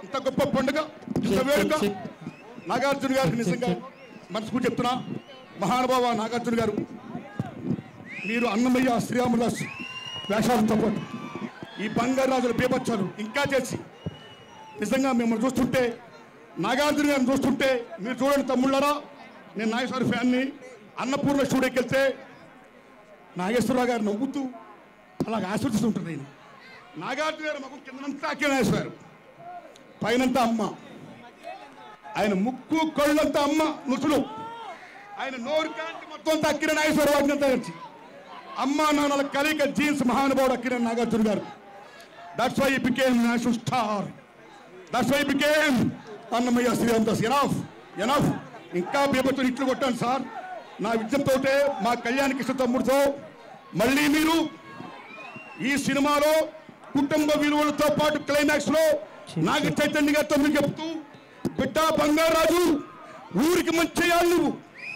ఇంత గొప్ప పండుగ ఇంత వేడుక నాగార్జున గారికి నిజంగా మనసుకు చెప్తున్నా మహానుభావ నాగార్జున గారు మీరు అన్నమయ్య శ్రీరాముదాస్ వేషాలతో పాటు ఈ బంగారు రాజుల బీభత్సాలు ఇంకా చేసి నిజంగా మిమ్మల్ని చూస్తుంటే నాగార్జున గారిని చూస్తుంటే మీరు చూడండి తమ్ముళ్ళరా నేను నాగేశ్వర ఫ్యాన్ని అన్నపూర్ణ స్టూడియోకి వెళ్తే నాగేశ్వరరావు గారు నవ్వుతూ అలాగ ఆస్వాదిస్తుంటారు నేను నాగార్జున గారు మాకు కిందనంతా అక్కే నాగేశ్వర పైనంతా అమ్మ ఆయన ముక్కు కళ్ళంతా అమ్మ నుసులు ఆయన నోరు కాంతి మొత్తం అంతా అక్కిన నాగేశ్వర వాటిని అంతా కలిసి అమ్మ నాన్నల కలిక జీన్స్ మహానుభావుడు అక్కిన Nagarjuna garu that's why became national star that's why became Annamayya Sriramadas enough enough ఇంకా బీభత్తులు ఇట్లు కొట్టాను సార్ నా విద్యంతోటే మా కళ్యాణ కృష్ణ తమ్ముడితో మళ్ళీ మీరు ఈ సినిమాలో కుటుంబ విలువలతో పాటు క్లైమాక్స్ లో నాగ చైతన్య గారితో మీరు చెప్తూ బిడ్డ బంగారాజు ఊరికి మంచి చేయాలి నువ్వు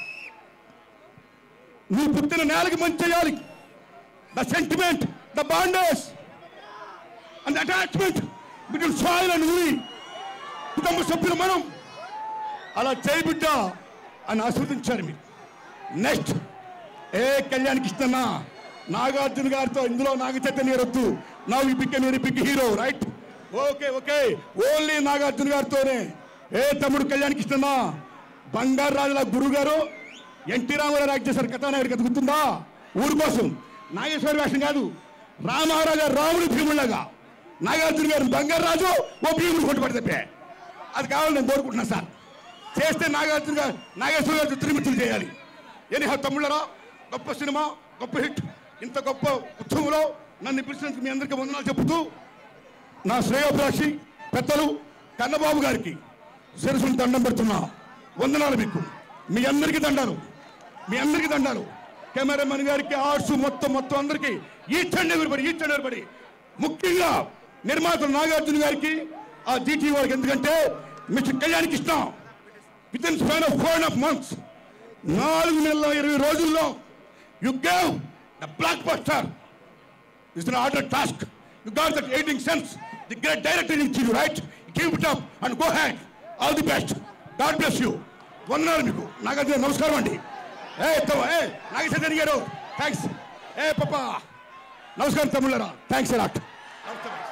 నువ్వు పుట్టిన నేలకి మంచి చేయాలి the sentiment the bondage and attachment between soil and ఊరి కుటుంబ సభ్యులు మనం అలా చేయి బిడ్డ అని ఆస్వాదించారు మీరు నెక్స్ట్ ఏ కళ్యాణ్ కృష్ణన్న నాగార్జున గారితో ఇందులో నాగ చైతన్య గారు వద్దు నా ఈ బిగ్ మీరు big hero right okay okay only Nagarjuna గారితోనే ఏ తమ్ముడు కళ్యాణ్ కృష్ణన్న బంగారు రాజుల గురువు గారు ఎన్టీ రామారావు యాక్ట్ చేశారు కథానాయుడు కథ గుర్తుందా ఊరి కోసం నాగేశ్వర వేషం కాదు రామారావు గారు రాముడు భీముళ్ళగా నాగార్జున గారు బంగారు రాజు ఓ భీముడు కొట్టుబడి తప్పే అది కావాలని నేను కోరుకుంటున్నా సార్ చేస్తే నాగార్జున గారు నాగేశ్వర గారు తిరుమితులు చేయాలి ఎనీ తమ్ముళ్ళరా గొప్ప సినిమా గొప్ప హిట్ ఇంత గొప్ప ఉత్సవంలో నన్ను పిలిచినందుకు మీ అందరికీ వందనాలు చెబుతూ నా శ్రేయోభిలాషి పెద్దలు కన్నబాబు గారికి శిరసుని దండం పెడుతున్నా వందనాలు మీకు మీ అందరికీ దండాలు మీ అందరికీ దండాలు కెమెరామెన్ గారికి ఆర్ట్స్ మొత్తం మొత్తం అందరికీ each and everybody each and everybody ముఖ్యంగా నిర్మాత నాగార్జున గారికి ఆ జీటీ వారికి ఎందుకంటే mister Kalyan Krishna with in span of four and half months నాలుగు నెలల ఇరవై రోజుల్లో you gave the blockbuster it's an harder task. You got that 18 cents. The great director in you, right? Keep it up and go ahead. All the best. God bless you. వందనాలు మీకు నాగార్జున నమస్కారం అండి ఏ తమ ఏ నాగేశ్వర గారు thanks ఏ పప్ప నమస్కారం తమ్ముళ్ళరా thanks a lot నమస్తే